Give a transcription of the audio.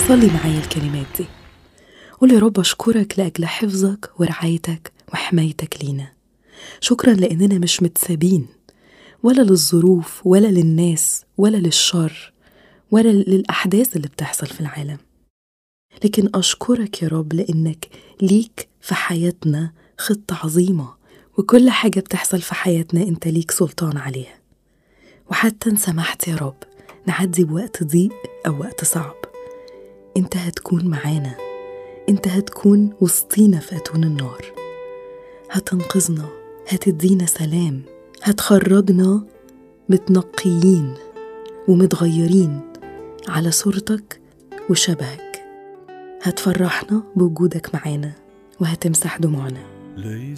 صلي معايا الكلمات دي قول يا رب أشكرك لأجل حفظك ورعايتك وحمايتك لينا شكرا لأننا مش متسابين ولا للظروف ولا للناس ولا للشر ولا للأحداث اللي بتحصل في العالم لكن أشكرك يا رب لأنك ليك في حياتنا خطة عظيمة وكل حاجة بتحصل في حياتنا أنت ليك سلطان عليها وحتى إن سمحت يا رب نعدي بوقت ضيق أو وقت صعب أنت هتكون معانا أنت هتكون وسطينا في أتون النار هتنقذنا هتدينا سلام هتخرجنا متنقيين ومتغيرين على صورتك وشبهك هتفرحنا بوجودك معانا وهتمسح دموعنا ليس